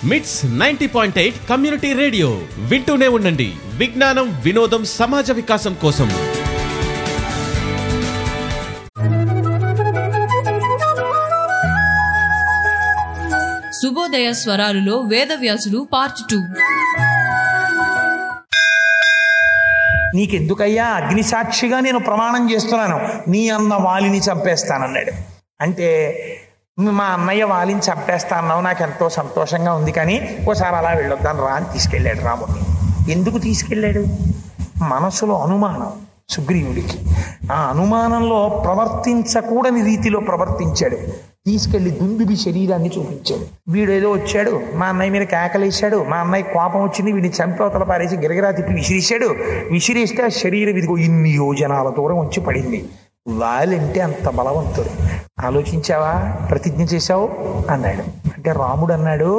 మిట్స్ ninety point eight community radio వింటూనే ఉండండి విజ్ఞానం వినోదం సమాజ వికాసం కోసం శుభోదయ స్వరాలులో వేదవ్యాసుడు పార్ట్ టూ నీకెందుకయ్యా అగ్నిసాక్షిగా నేను ప్రమాణం చేస్తున్నాను నీ అన్న వాలిని చంపేస్తానన్నాడు అంటే మా అన్నయ్య వాలిని చంపేస్తా అన్నావు నాకు ఎంతో సంతోషంగా ఉంది కానీ ఓసారి అలా వెళ్ళొద్దాను రా అని తీసుకెళ్ళాడు రాముడిని ఎందుకు తీసుకెళ్ళాడు మనసులో అనుమానం సుగ్రీవుడికి ఆ అనుమానంలో ప్రవర్తించకూడని రీతిలో ప్రవర్తించాడు తీసుకెళ్లి దుందుబి శరీరాన్ని చూపించాడు వీడేదో వచ్చాడు మా అన్నయ్య మీద కేకలేశాడు మా అన్నయ్య కోపం వచ్చింది వీడిని చంపవతల పారేసి గిరగిరా తిప్పి విసిరేశాడు విసిరేస్తే ఆ శరీరం ఇదిగో ఇన్ని యోజనాల దూరం వచ్చి పడింది వాలంటే అంత బలవంతుడు ఆలోచించావా ప్రతిజ్ఞ చేశావు అన్నాడు అంటే రాముడు అన్నాడు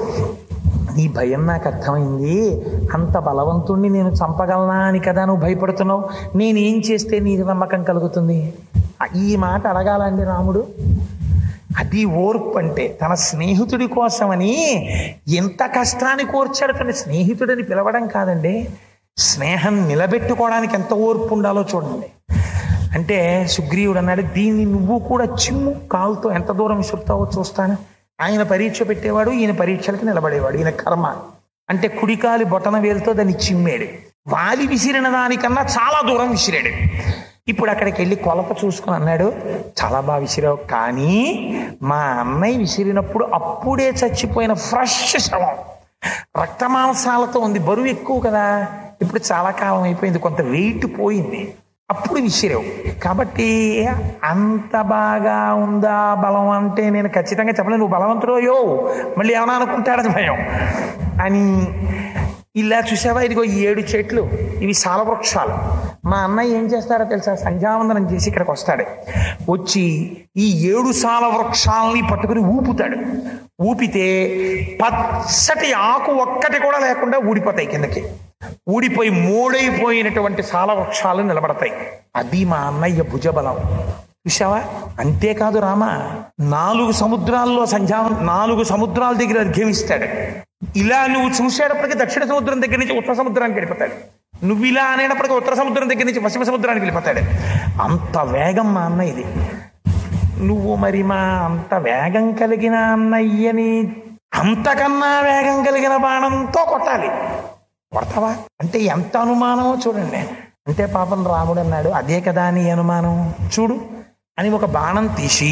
నీ భయం నాకు అర్థమైంది అంత బలవంతుణ్ణి నేను చంపగలనా అని కదా నువ్వు భయపడుతున్నావు నేనేం చేస్తే నీకు నమ్మకం కలుగుతుంది ఈ మాట అడగాలండి రాముడు అది ఓర్పు అంటే తన స్నేహితుడి కోసమని ఎంత కష్టాన్ని కోర్చాడు తన స్నేహితుడిని పిలవడం కాదండి స్నేహం నిలబెట్టుకోవడానికి ఎంత ఓర్పు ఉండాలో చూడండి అంటే సుగ్రీవుడు అన్నాడు దీన్ని నువ్వు కూడా చిమ్ము కాలుతో ఎంత దూరం విసురుతావో చూస్తాను ఆయన పరీక్ష పెట్టేవాడు ఈయన పరీక్షలకు నిలబడేవాడు ఈయన కర్మ అంటే కుడికాలి బొటన వేలుతో దాన్ని చిమ్మాడు వాలి విసిరిన దానికన్నా చాలా దూరం విసిరాడు ఇప్పుడు అక్కడికి వెళ్ళి కొలత చూసుకుని అన్నాడు చాలా బాగా విసిరావు కానీ మా అన్నయ్య విసిరినప్పుడు అప్పుడే చచ్చిపోయిన ఫ్రెష్ శవం రక్తమాంసాలతో ఉంది బరువు ఎక్కువ కదా ఇప్పుడు చాలా కాలం అయిపోయింది కొంత వెయిట్ పోయింది అప్పుడు విసిరావు కాబట్టి అంత బాగా ఉందా బలం అంటే నేను ఖచ్చితంగా చెప్పలేను నువ్వు బలవంతుడో యో మళ్ళీ ఏమైనా అనుకుంటాడని భయం అని ఇలా చూసావా ఇదిగో ఈ ఏడు చెట్లు ఇవి సాలవృక్షాలు మా అన్నయ్య ఏం చేస్తారో తెలుసా సంధ్యావందనం చేసి ఇక్కడికి వస్తాడు వచ్చి ఈ ఏడు సాల వృక్షాలని పట్టుకుని ఊపుతాడు ఊపితే పచ్చటి ఆకు ఒక్కటి కూడా లేకుండా ఊడిపోతాయి కిందకి ఊడిపోయి మూడైపోయినటువంటి సాల వృక్షాలు నిలబడతాయి అది మా అన్నయ్య భుజబలం చూసావా అంతేకాదు రామ నాలుగు సముద్రాల్లో సంధ్యా నాలుగు సముద్రాల దగ్గర అర్ఘ్యమిస్తాడు ఇలా నువ్వు చూసేటప్పటికి దక్షిణ సముద్రం దగ్గర నుంచి ఉత్తర సముద్రానికి వెళ్ళిపోతాడు నువ్వు ఇలా అనేటప్పటికీ ఉత్తర సముద్రం దగ్గర నుంచి పశ్చిమ సముద్రానికి వెళ్ళిపోతాడు అంత వేగం మా అన్నయ్యది నువ్వు మరి మా అంత వేగం కలిగిన అన్నయ్యని అంతకన్నా వేగం కలిగిన బాణంతో కొట్టాలి కొడతావా అంటే ఎంత అనుమానమో చూడండి అంటే పాపం రాముడు అన్నాడు అదే కదా నీ అనుమానం చూడు అని ఒక బాణం తీసి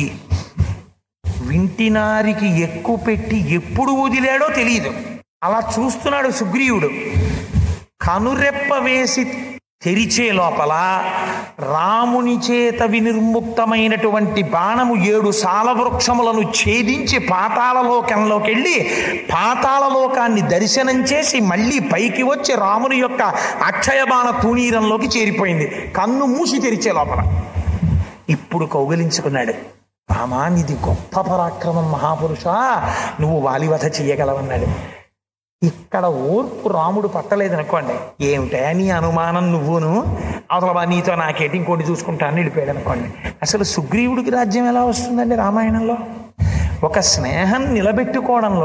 వింటినారికి ఎక్కువ పెట్టి ఎప్పుడు వదిలాడో తెలియదు అలా చూస్తున్నాడు సుగ్రీవుడు కనురెప్ప వేసి తెరిచే లోపల రాముని చేత వినిర్ముక్తమైనటువంటి బాణము ఏడు సాలవృక్షములను ఛేదించి పాతాళలోకంలోకి వెళ్ళి పాతాళలోకాన్ని దర్శనం చేసి మళ్ళీ పైకి వచ్చి రాముని యొక్క అక్షయబాణ తూణీరంలోకి చేరిపోయింది కన్ను మూసి తెరిచే లోపల ఇప్పుడు కౌగలించుకున్నాడు రామా నీది గొప్ప పరాక్రమం మహాపురుష నువ్వు వాలివధ చెయ్యగలవన్నాడు ఇక్కడ ఓర్పు రాముడు పట్టలేదనుకోండి ఏమిటా నీ అనుమానం నువ్వును అవతల నీతో నాకేటి ఇంకోటి చూసుకుంటాను వెళ్ళిపోయాడు అనుకోండి అసలు సుగ్రీవుడికి రాజ్యం ఎలా వస్తుందండి రామాయణంలో ఒక స్నేహం నిలబెట్టుకోవడంలో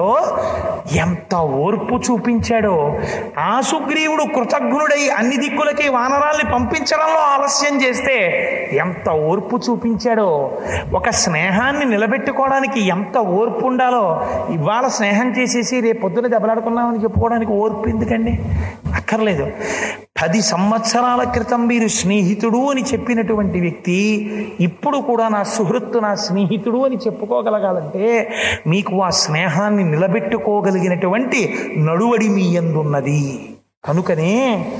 ఎంత ఓర్పు చూపించాడో ఆ సుగ్రీవుడు కృతజ్ఞుడై అన్ని దిక్కులకి వానరాల్ని పంపించడంలో ఆలస్యం చేస్తే ఎంత ఓర్పు చూపించాడో ఒక స్నేహాన్ని నిలబెట్టుకోవడానికి ఎంత ఓర్పు ఉండాలో ఇవాళ స్నేహం చేసేసి రేపు పొద్దున దెబ్బలాడుకున్నామని చెప్పుకోవడానికి ఓర్పు ఎందుకండి అక్కర్లేదు పది సంవత్సరాల క్రితం మీరు స్నేహితుడు అని చెప్పినటువంటి వ్యక్తి ఇప్పుడు కూడా నా సుహృత్తు నా స్నేహితుడు అని చెప్పుకోగలగాలంటే మీకు ఆ స్నేహాన్ని నిలబెట్టుకోగలిగినటువంటి నడువడి మీ ఎందున్నది కనుకనే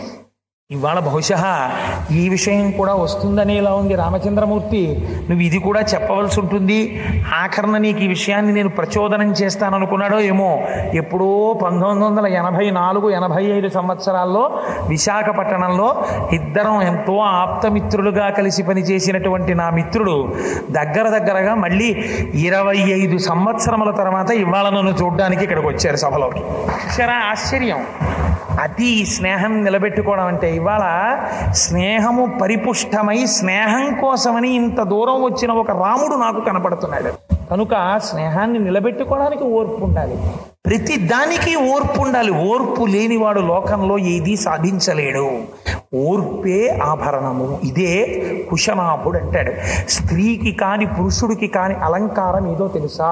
ఇవాళ బహుశా ఈ విషయం కూడా వస్తుందనేలా ఉంది రామచంద్రమూర్తి నువ్వు ఇది కూడా చెప్పవలసి ఉంటుంది ఆఖరణ నీకు ఈ విషయాన్ని నేను ప్రచోదనం చేస్తాననుకున్నాడో ఏమో ఎప్పుడో పంతొమ్మిది వందల ఎనభై నాలుగు ఎనభై ఐదు సంవత్సరాల్లో విశాఖపట్టణంలో ఇద్దరం ఎంతో ఆప్తమిత్రులుగా కలిసి పనిచేసినటువంటి నా మిత్రుడు దగ్గర దగ్గరగా మళ్ళీ ఇరవై ఐదు సంవత్సరముల తర్వాత ఇవాళ నన్ను చూడడానికి ఇక్కడికి వచ్చారు సభలోకి చూసారా ఆశ్చర్యం అది స్నేహం నిలబెట్టుకోవడం అంటే ఇవాళ స్నేహము పరిపుష్టమై స్నేహం కోసమని ఇంత దూరం వచ్చిన ఒక రాముడు నాకు కనపడుతున్నాడు కనుక స్నేహాన్ని నిలబెట్టుకోవడానికి ఓర్పు ఉండాలి ప్రతి దానికి ఓర్పు ఉండాలి ఓర్పు లేనివాడు లోకంలో ఏది సాధించలేడు ఓర్పే ఆభరణము ఇదే కుశనాభుడు అంటాడు స్త్రీకి కాని పురుషుడికి కాని అలంకారం ఏదో తెలుసా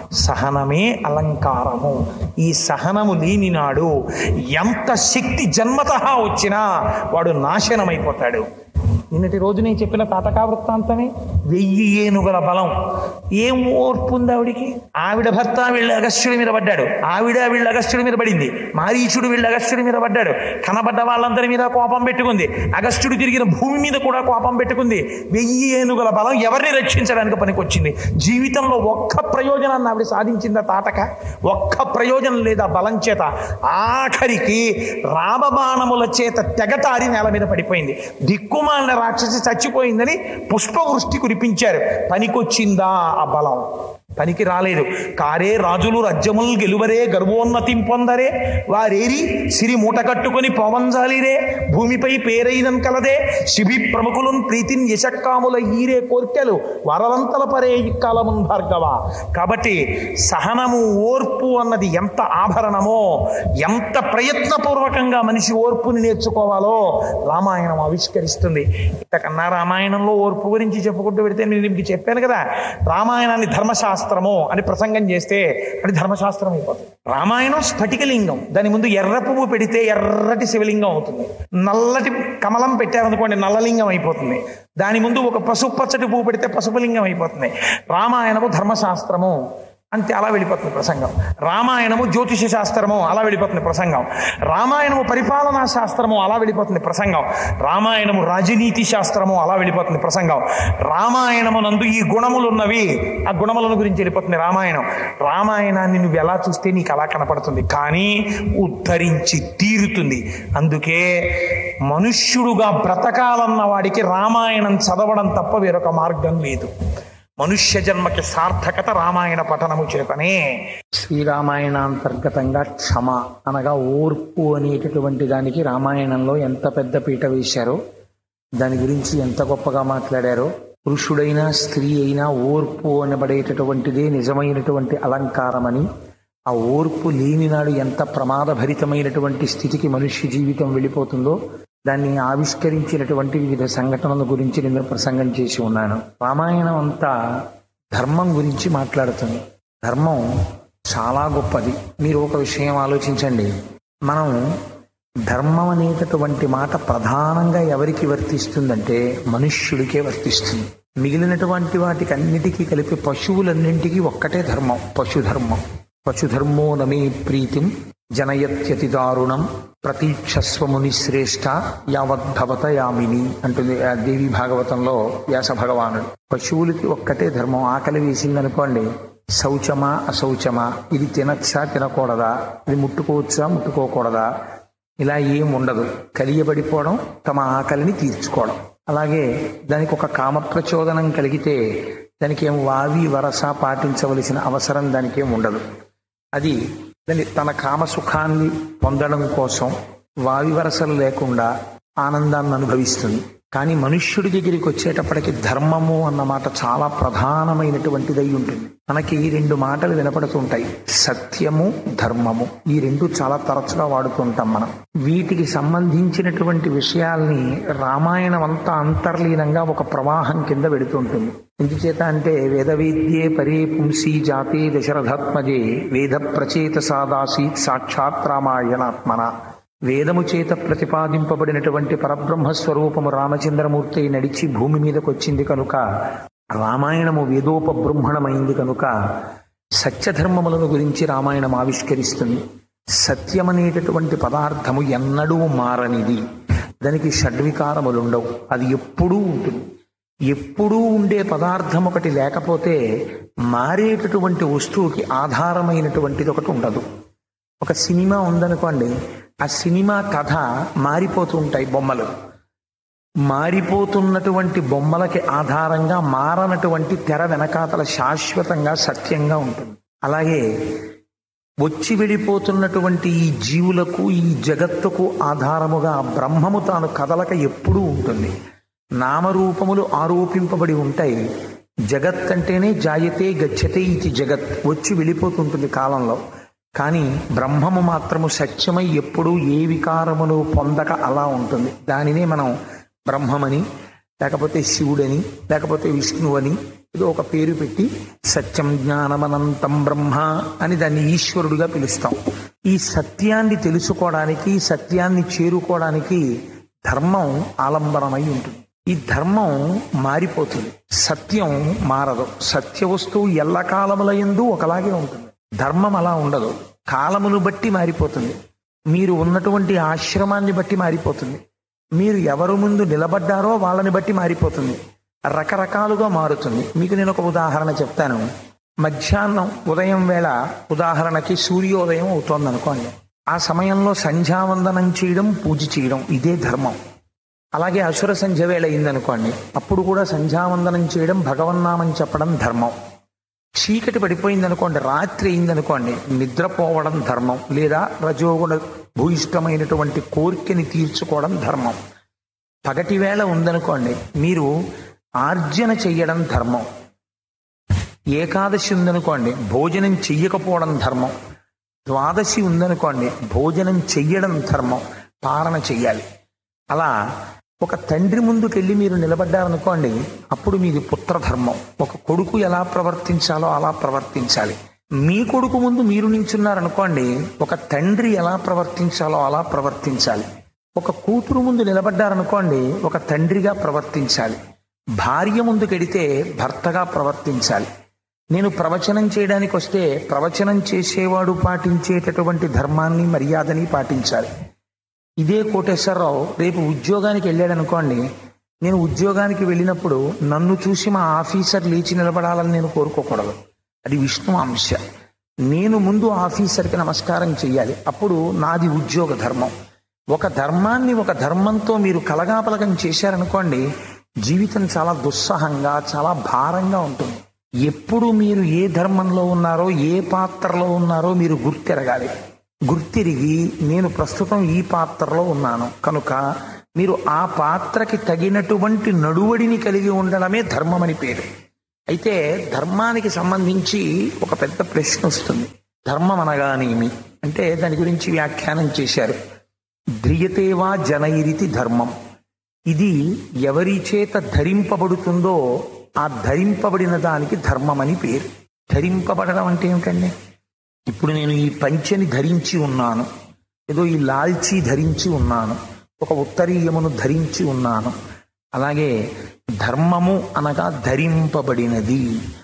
సహనమే అలంకారము ఈ సహనము లేని నాడు ఎంత శక్తి జన్మత వచ్చినా వాడు నాశనమైపోతాడు నిన్నటి రోజు నేను చెప్పిన తాటకా వృత్తాంతమే వెయ్యి ఏనుగుల బలం ఏం ఓర్పు ఉంది ఆవిడికి ఆవిడ భర్త వీళ్ళ అగస్త్యుడి మీద పడ్డాడు ఆవిడ వీళ్ళ అగస్త్యుడి మీద పడింది మారీచుడు వీళ్ళ అగస్త్యుడి మీద పడ్డాడు కనబడ్డ వాళ్ళందరి మీద కోపం పెట్టుకుంది అగస్త్యుడు తిరిగిన భూమి మీద కూడా కోపం పెట్టుకుంది వెయ్యి ఏనుగుల బలం ఎవరిని రక్షించడానికి పనికొచ్చింది జీవితంలో ఒక్క ప్రయోజనాన్ని ఆవిడ సాధించిందా తాటక ఒక్క ప్రయోజనం లేదా బలం చేత ఆఖరికి రామబాణముల చేత తెగటారి నేల మీద పడిపోయింది దిక్కుమాలిన రాక్షసి చచ్చిపోయిందని పుష్పవృష్టి కురిపించారు పనికొచ్చిందా ఆ బలం పనికి రాలేదు కారే రాజులు రజ్యములు గెలువరే గర్వోన్నతిం పొందరే వారేరి సిరి మూట కట్టుకొని పోవంజాలిరే భూమిపై పేరైనం కలదే శిబి ప్రముఖులను ప్రీతిని యశక్కాముల ఈరే కోర్కెలు వరవంతల పరే కాలమున్ భార్గవ కాబట్టి సహనము ఓర్పు అన్నది ఎంత ఆభరణమో ఎంత ప్రయత్నపూర్వకంగా మనిషి ఓర్పుని నేర్చుకోవాలో రామాయణం ఆవిష్కరిస్తుంది ఇంతకన్నా రామాయణంలో ఓర్పు గురించి చెప్పుకుంటూ పెడితే నేను మీకు చెప్పాను కదా రామాయణాన్ని ధర్మశాస్త్రము అని ప్రసంగం చేస్తే అది ధర్మశాస్త్రం అయిపోతుంది రామాయణం స్ఫటికలింగం దాని ముందు ఎర్ర పువ్వు పెడితే ఎర్రటి శివలింగం అవుతుంది నల్లటి కమలం పెట్టారనుకోండి నల్లలింగం అయిపోతుంది దాని ముందు ఒక పసుపు పచ్చటి పువ్వు పెడితే పసుపు లింగం అయిపోతుంది రామాయణము ధర్మశాస్త్రము అంతే అలా వెళ్ళిపోతుంది ప్రసంగం రామాయణము జ్యోతిష శాస్త్రము అలా వెళ్ళిపోతుంది ప్రసంగం రామాయణము పరిపాలనా శాస్త్రము అలా వెళ్ళిపోతుంది ప్రసంగం రామాయణము రాజనీతి శాస్త్రము అలా వెళ్ళిపోతుంది ప్రసంగం రామాయణము నందు ఈ గుణములు ఉన్నవి ఆ గుణములను గురించి వెళ్ళిపోతుంది రామాయణం రామాయణాన్ని నువ్వు ఎలా చూస్తే నీకు అలా కనపడుతుంది కానీ ఉద్ధరించి తీరుతుంది అందుకే మనుష్యుడుగా బ్రతకాలన్న వాడికి రామాయణం చదవడం తప్ప వేరొక మార్గం లేదు మనుష్య జన్మకి సార్థకత రామాయణ పఠనము చేతనే శ్రీరామాయణాంతర్గతంగా క్షమ అనగా ఓర్పు అనేటటువంటి దానికి రామాయణంలో ఎంత పెద్ద పీట వేశారో దాని గురించి ఎంత గొప్పగా మాట్లాడారో పురుషుడైనా స్త్రీ అయినా ఓర్పు అనబడేటటువంటిదే నిజమైనటువంటి అలంకారమని ఆ ఓర్పు లేనినాడు ఎంత ప్రమాదభరితమైనటువంటి స్థితికి మనుష్య జీవితం వెళ్ళిపోతుందో దాన్ని ఆవిష్కరించినటువంటి వివిధ సంఘటనల గురించి నేను ప్రసంగం చేసి ఉన్నాను రామాయణం అంతా ధర్మం గురించి మాట్లాడుతుంది ధర్మం చాలా గొప్పది మీరు ఒక విషయం ఆలోచించండి మనం ధర్మం అనేటటువంటి మాట ప్రధానంగా ఎవరికి వర్తిస్తుందంటే మనుష్యుడికే వర్తిస్తుంది మిగిలినటువంటి వాటికి అన్నిటికీ కలిపి పశువులన్నింటికీ ఒక్కటే ధర్మం పశుధర్మం పశుధర్మో నమే ప్రీతిం జనయత్యతి దారుణం ప్రతీక్షస్వముని శ్రేష్ట యావద్భవత యామిని అంటుంది ఆ దేవి భాగవతంలో వ్యాస భగవానుడు పశువులకి ఒక్కటే ధర్మం ఆకలి వేసిందనుకోండి శౌచమా అశౌచమా ఇది తినచ్చా తినకూడదా ఇది ముట్టుకోవచ్చా ముట్టుకోకూడదా ఇలా ఏం ఉండదు కలియబడిపోవడం తమ ఆకలిని తీర్చుకోవడం అలాగే దానికి ఒక కామ ప్రచోదనం కలిగితే దానికి ఏం వావి వరస పాటించవలసిన అవసరం దానికి ఏం ఉండదు అది దాని తన కామ సుఖాన్ని పొందడం కోసం వావి వరసలు లేకుండా ఆనందాన్ని అనుభవిస్తుంది కానీ మనుష్యుడి దగ్గరికి వచ్చేటప్పటికి ధర్మము అన్న మాట చాలా ప్రధానమైనటువంటిదై ఉంటుంది మనకి ఈ రెండు మాటలు వినపడుతుంటాయి సత్యము ధర్మము ఈ రెండు చాలా తరచుగా వాడుతుంటాం మనం వీటికి సంబంధించినటువంటి విషయాల్ని రామాయణం అంతా అంతర్లీనంగా ఒక ప్రవాహం కింద వెడుతుంటుంది ఎందుచేత అంటే వేదవేద్యే పరే పుంసీ జాతే దశరథాత్మజే వేద ప్రచేత సాదాసీత్ సాక్షాత్ రామాయణాత్మన వేదము చేత ప్రతిపాదింపబడినటువంటి పరబ్రహ్మ స్వరూపము రామచంద్రమూర్తి నడిచి భూమి మీదకి వచ్చింది కనుక రామాయణము వేదోపబృంహణమైంది కనుక సత్యధర్మములను గురించి రామాయణం ఆవిష్కరిస్తుంది సత్యమనేటటువంటి పదార్థము ఎన్నడూ మారనిది దానికి షడ్వికారములు ఉండవు అది ఎప్పుడూ ఉంటుంది ఎప్పుడూ ఉండే పదార్థం ఒకటి లేకపోతే మారేటటువంటి వస్తువుకి ఆధారమైనటువంటిది ఒకటి ఉండదు ఒక సినిమా ఉందనుకోండి ఆ సినిమా కథ మారిపోతూ ఉంటాయి బొమ్మలు మారిపోతున్నటువంటి బొమ్మలకి ఆధారంగా మారనటువంటి తెర వెనకాతల శాశ్వతంగా సత్యంగా ఉంటుంది అలాగే వచ్చి వెళ్ళిపోతున్నటువంటి ఈ జీవులకు ఈ జగత్తుకు ఆధారముగా బ్రహ్మము తాను కదలక ఎప్పుడూ ఉంటుంది నామరూపములు ఆరోపింపబడి ఉంటాయి జగత్ అంటేనే జాయతే గచ్చతే ఇది జగత్ వచ్చి వెళ్ళిపోతుంటుంది కాలంలో కానీ బ్రహ్మము మాత్రము సత్యమై ఎప్పుడూ ఏ వికారమును పొందక అలా ఉంటుంది దానినే మనం బ్రహ్మమని లేకపోతే శివుడని లేకపోతే విష్ణువని ఏదో ఒక పేరు పెట్టి సత్యం జ్ఞానమనంతం బ్రహ్మ అని దాన్ని ఈశ్వరుడుగా పిలుస్తాం ఈ సత్యాన్ని తెలుసుకోవడానికి సత్యాన్ని చేరుకోవడానికి ధర్మం ఆలంబనమై ఉంటుంది ఈ ధర్మం మారిపోతుంది సత్యం మారదు సత్య వస్తువు ఎల్లకాలముల ఎందు ఒకలాగే ఉంటుంది ధర్మం అలా ఉండదు కాలమును బట్టి మారిపోతుంది మీరు ఉన్నటువంటి ఆశ్రమాన్ని బట్టి మారిపోతుంది మీరు ఎవరు ముందు నిలబడ్డారో వాళ్ళని బట్టి మారిపోతుంది రకరకాలుగా మారుతుంది మీకు నేను ఒక ఉదాహరణ చెప్తాను మధ్యాహ్నం ఉదయం వేళ ఉదాహరణకి సూర్యోదయం అవుతోంది అనుకోండి ఆ సమయంలో సంధ్యావందనం చేయడం పూజ చేయడం ఇదే ధర్మం అలాగే అసుర సంధ్య వేళ అయిందనుకోండి అప్పుడు కూడా సంధ్యావందనం చేయడం భగవన్నామని చెప్పడం ధర్మం చీకటి పడిపోయింది అనుకోండి రాత్రి అయిందనుకోండి నిద్రపోవడం ధర్మం లేదా రజోగుణ భూయిష్టమైనటువంటి కోరికని తీర్చుకోవడం ధర్మం పగటి వేళ ఉందనుకోండి మీరు ఆర్జన చెయ్యడం ధర్మం ఏకాదశి ఉందనుకోండి భోజనం చెయ్యకపోవడం ధర్మం ద్వాదశి ఉందనుకోండి భోజనం చెయ్యడం ధర్మం పాలన చెయ్యాలి అలా ఒక తండ్రి ముందుకెళ్ళి మీరు నిలబడ్డారనుకోండి అప్పుడు మీది పుత్రధర్మం ఒక కొడుకు ఎలా ప్రవర్తించాలో అలా ప్రవర్తించాలి మీ కొడుకు ముందు మీరు నించున్నారనుకోండి ఒక తండ్రి ఎలా ప్రవర్తించాలో అలా ప్రవర్తించాలి ఒక కూతురు ముందు నిలబడ్డారనుకోండి ఒక తండ్రిగా ప్రవర్తించాలి భార్య ముందుకెడితే భర్తగా ప్రవర్తించాలి నేను ప్రవచనం చేయడానికి వస్తే ప్రవచనం చేసేవాడు పాటించేటటువంటి ధర్మాన్ని మర్యాదని పాటించాలి ఇదే కోటేశ్వరరావు రేపు ఉద్యోగానికి వెళ్ళాడు అనుకోండి నేను ఉద్యోగానికి వెళ్ళినప్పుడు నన్ను చూసి మా ఆఫీసర్ లేచి నిలబడాలని నేను కోరుకోకూడదు అది విష్ణు అంశ నేను ముందు ఆఫీసర్కి నమస్కారం చెయ్యాలి అప్పుడు నాది ఉద్యోగ ధర్మం ఒక ధర్మాన్ని ఒక ధర్మంతో మీరు కలగాపలగం చేశారనుకోండి జీవితం చాలా దుస్సహంగా చాలా భారంగా ఉంటుంది ఎప్పుడు మీరు ఏ ధర్మంలో ఉన్నారో ఏ పాత్రలో ఉన్నారో మీరు గుర్తెరగాలి గుర్తిరిగి నేను ప్రస్తుతం ఈ పాత్రలో ఉన్నాను కనుక మీరు ఆ పాత్రకి తగినటువంటి నడువడిని కలిగి ఉండడమే ధర్మం అని పేరు అయితే ధర్మానికి సంబంధించి ఒక పెద్ద ప్రశ్న వస్తుంది ధర్మం అనగానేమి అంటే దాని గురించి వ్యాఖ్యానం చేశారు ధ్రియతేవా జనైరితి ధర్మం ఇది ఎవరి చేత ధరింపబడుతుందో ఆ ధరింపబడిన దానికి ధర్మం అని పేరు ధరింపబడడం అంటే ఏమిటండి ఇప్పుడు నేను ఈ పంచెని ధరించి ఉన్నాను ఏదో ఈ లాల్చీ ధరించి ఉన్నాను ఒక ఉత్తరీయమును ధరించి ఉన్నాను అలాగే ధర్మము అనగా ధరింపబడినది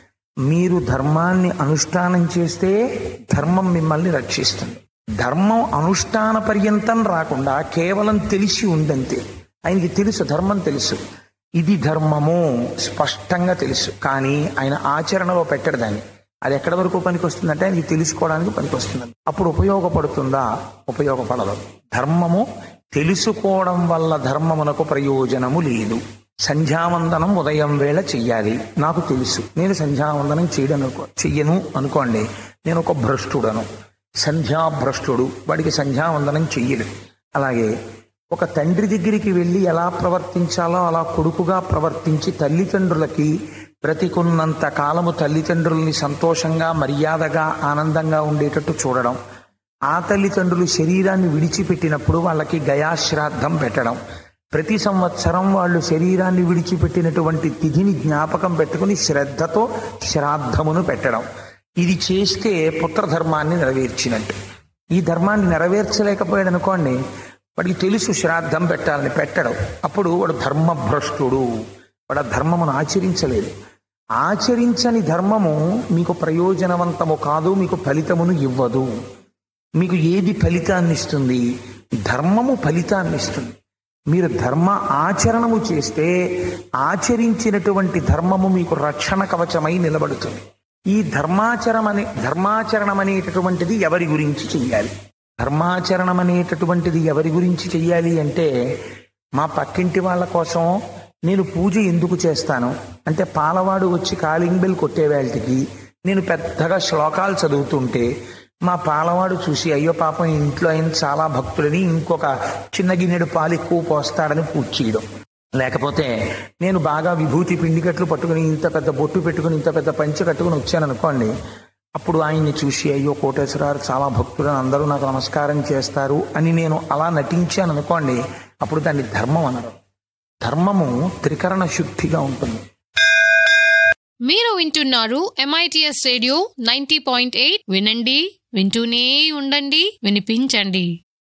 మీరు ధర్మాన్ని అనుష్ఠానం చేస్తే ధర్మం మిమ్మల్ని రక్షిస్తుంది ధర్మం అనుష్ఠాన పర్యంతం రాకుండా కేవలం తెలిసి ఉందంతే ఆయనకి తెలుసు ధర్మం తెలుసు ఇది ధర్మము స్పష్టంగా తెలుసు కానీ ఆయన ఆచరణలో పెట్టడు దాన్ని అది ఎక్కడి వరకు పనికి వస్తుందంటే ఆయనకి తెలుసుకోవడానికి పనికి వస్తుంది అప్పుడు ఉపయోగపడుతుందా ఉపయోగపడదు ధర్మము తెలుసుకోవడం వల్ల ధర్మమునకు ప్రయోజనము లేదు సంధ్యావందనం ఉదయం వేళ చెయ్యాలి నాకు తెలుసు నేను సంధ్యావందనం చేయడం అనుకో చెయ్యను అనుకోండి నేను ఒక భ్రష్టుడను సంధ్యాభ్రష్టుడు వాడికి సంధ్యావందనం చెయ్యడు అలాగే ఒక తండ్రి దగ్గరికి వెళ్ళి ఎలా ప్రవర్తించాలో అలా కొడుకుగా ప్రవర్తించి తల్లిదండ్రులకి బ్రతికున్నంత కాలము తల్లిదండ్రుల్ని సంతోషంగా మర్యాదగా ఆనందంగా ఉండేటట్టు చూడడం ఆ తల్లిదండ్రులు శరీరాన్ని విడిచిపెట్టినప్పుడు వాళ్ళకి గయాశ్రాద్ధం పెట్టడం ప్రతి సంవత్సరం వాళ్ళు శరీరాన్ని విడిచిపెట్టినటువంటి తిథిని జ్ఞాపకం పెట్టుకుని శ్రద్ధతో శ్రాద్ధమును పెట్టడం ఇది చేస్తే పుత్రధర్మాన్ని నెరవేర్చినట్టు ఈ ధర్మాన్ని నెరవేర్చలేకపోయాడు అనుకోండి వాడికి తెలుసు శ్రాద్ధం పెట్టాలని పెట్టడం అప్పుడు వాడు ధర్మభ్రష్టుడు వాడు ఆ ధర్మమును ఆచరించలేదు ఆచరించని ధర్మము మీకు ప్రయోజనవంతము కాదు మీకు ఫలితమును ఇవ్వదు మీకు ఏది ఫలితాన్ని ఇస్తుంది ధర్మము ఫలితాన్ని ఇస్తుంది మీరు ధర్మ ఆచరణము చేస్తే ఆచరించినటువంటి ధర్మము మీకు రక్షణ కవచమై నిలబడుతుంది ఈ ధర్మాచరం అనే ధర్మాచరణం అనేటటువంటిది ఎవరి గురించి చెయ్యాలి ధర్మాచరణం అనేటటువంటిది ఎవరి గురించి చెయ్యాలి అంటే మా పక్కింటి వాళ్ళ కోసం నేను పూజ ఎందుకు చేస్తాను అంటే పాలవాడు వచ్చి కాలింగ్ బెల్ కొట్టే వేళటికి నేను పెద్దగా శ్లోకాలు చదువుతుంటే మా పాలవాడు చూసి అయ్యో పాపం ఇంట్లో ఆయన చాలా భక్తులని ఇంకొక చిన్న గిన్నెడు పాలు ఎక్కువ పోస్తాడని పూజ చేయడం లేకపోతే నేను బాగా విభూతి పిండికట్లు పట్టుకుని ఇంత పెద్ద బొట్టు పెట్టుకుని ఇంత పెద్ద పంచె కట్టుకుని వచ్చాను అనుకోండి అప్పుడు ఆయన్ని చూసి అయ్యో కోటేశ్వరారు చాలా భక్తులు అందరూ నాకు నమస్కారం చేస్తారు అని నేను అలా నటించాను అనుకోండి అప్పుడు దాన్ని ధర్మం అనరు ధర్మము త్రికరణ శుద్ధిగా ఉంటుంది మీరు వింటున్నారు M I T S radio ninety point eight వినండి వింటూనే ఉండండి వినిపించండి